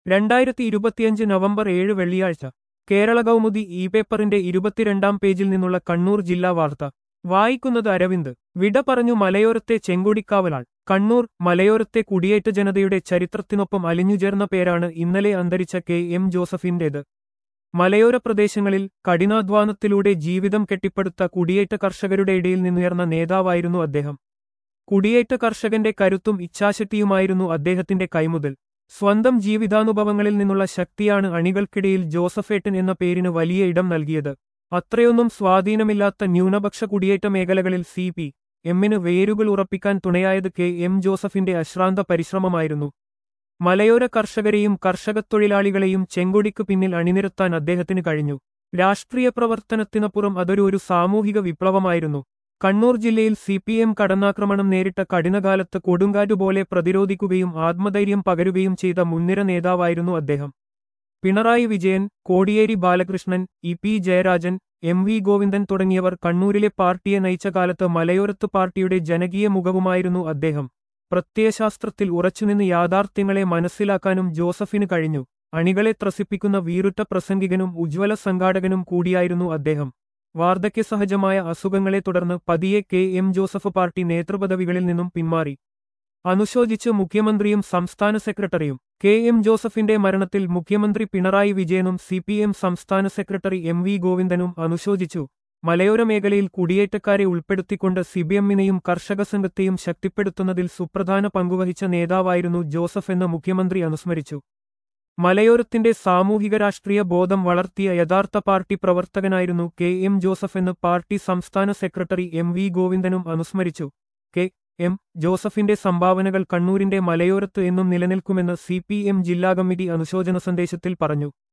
രണ്ടായിരത്തി ഇരുപത്തിയഞ്ച് നവംബർ ഏഴ് വെള്ളിയാഴ്ച കേരള കൗമുദി ഇ പേപ്പറിന്റെ ഇരുപത്തിരണ്ടാം പേജിൽ നിന്നുള്ള കണ്ണൂർ ജില്ലാ വാർത്ത വായിക്കുന്നത് അരവിന്ദ് വിട പറഞ്ഞു മലയോരത്തെ ചെങ്കൊടിക്കാവലാൾ കണ്ണൂർ മലയോരത്തെ കുടിയേറ്റ ജനതയുടെ ചരിത്രത്തിനൊപ്പം അലിഞ്ഞുചേർന്ന പേരാണ് ഇന്നലെ അന്തരിച്ച കെ എം ജോസഫിന്റേത് മലയോര പ്രദേശങ്ങളിൽ കഠിനാധ്വാനത്തിലൂടെ ജീവിതം കെട്ടിപ്പടുത്ത കുടിയേറ്റ കർഷകരുടെ ഇടയിൽ നിന്നുയർന്ന നേതാവായിരുന്നു അദ്ദേഹം കുടിയേറ്റ കർഷകന്റെ കരുത്തും ഇച്ഛാശക്തിയുമായിരുന്നു അദ്ദേഹത്തിന്റെ കൈമുതൽ സ്വന്തം ജീവിതാനുഭവങ്ങളിൽ നിന്നുള്ള ശക്തിയാണ് അണികൾക്കിടയിൽ ജോസഫേട്ടൻ എന്ന പേരിന് വലിയ ഇടം നൽകിയത് അത്രയൊന്നും സ്വാധീനമില്ലാത്ത ന്യൂനപക്ഷ കുടിയേറ്റ മേഖലകളിൽ സി പി എമ്മിന് വേരുകൾ ഉറപ്പിക്കാൻ തുണയായത് കെ എം ജോസഫിന്റെ അശ്രാന്ത പരിശ്രമമായിരുന്നു മലയോര കർഷകരെയും കർഷകത്തൊഴിലാളികളെയും ചെങ്കൊടിക്ക് പിന്നിൽ അണിനിരത്താൻ അദ്ദേഹത്തിന് കഴിഞ്ഞു രാഷ്ട്രീയ പ്രവർത്തനത്തിനപ്പുറം അതൊരു ഒരു സാമൂഹിക വിപ്ലവമായിരുന്നു കണ്ണൂർ ജില്ലയിൽ സി പി എം കടന്നാക്രമണം നേരിട്ട കഠിനകാലത്ത് കൊടുങ്കാറ്റുപോലെ പ്രതിരോധിക്കുകയും ആത്മധൈര്യം പകരുകയും ചെയ്ത മുൻനിര നേതാവായിരുന്നു അദ്ദേഹം Pinarayi Vijayan Kodiyeri Balakrishnan E P Jayarajan M V Govindan തുടങ്ങിയവർ കണ്ണൂരിലെ പാർട്ടിയെ നയിച്ച കാലത്ത് മലയോരത്ത് പാർട്ടിയുടെ ജനകീയ മുഖവുമായിരുന്നു അദ്ദേഹം പ്രത്യയശാസ്ത്രത്തിൽ ഉറച്ചുനിന്ന് യാഥാർത്ഥ്യങ്ങളെ മനസ്സിലാക്കാനും ജോസഫിന് കഴിഞ്ഞു അണികളെ ത്രസിപ്പിക്കുന്ന വീറുറ്റ പ്രസംഗികനും ഉജ്ജ്വല സംഘാടകനും കൂടിയായിരുന്നു അദ്ദേഹം വാർദ്ധക്യസഹജമായ അസുഖങ്ങളെ തുടർന്ന് പതിയെ കെ എം ജോസഫ് പാർട്ടി നേതൃപദവികളിൽ നിന്നും പിന്മാറി അനുശോചിച്ച് മുഖ്യമന്ത്രിയും സംസ്ഥാന സെക്രട്ടറിയും കെ എം ജോസഫിന്റെ മരണത്തിൽ മുഖ്യമന്ത്രി പിണറായി വിജയനും സി പി എം സംസ്ഥാന സെക്രട്ടറി എം വി ഗോവിന്ദനും അനുശോചിച്ചു മലയോര മേഖലയിൽ കുടിയേറ്റക്കാരെ ഉൾപ്പെടുത്തിക്കൊണ്ട് സിബിഎമ്മിനെയും കർഷക സംഘത്തെയും ശക്തിപ്പെടുത്തുന്നതിൽ സുപ്രധാന പങ്കുവഹിച്ച നേതാവായിരുന്നു ജോസഫ് എന്ന് മുഖ്യമന്ത്രി അനുസ്മരിച്ചു മലയോരത്തിന്റെ സാമൂഹിക രാഷ്ട്രീയ ബോധം വളർത്തിയ യഥാർത്ഥ പാർട്ടി പ്രവർത്തകനായിരുന്നു കെ എം ജോസഫ് എന്ന് പാർട്ടി സംസ്ഥാന സെക്രട്ടറി എം വി ഗോവിന്ദനും അനുസ്മരിച്ചു കെ എം ജോസഫിന്റെ സംഭാവനകൾ കണ്ണൂരിന്റെ മലയോരത്ത് എന്നും നിലനിൽക്കുമെന്ന് സി ജില്ലാ കമ്മിറ്റി അനുശോചന സന്ദേശത്തിൽ പറഞ്ഞു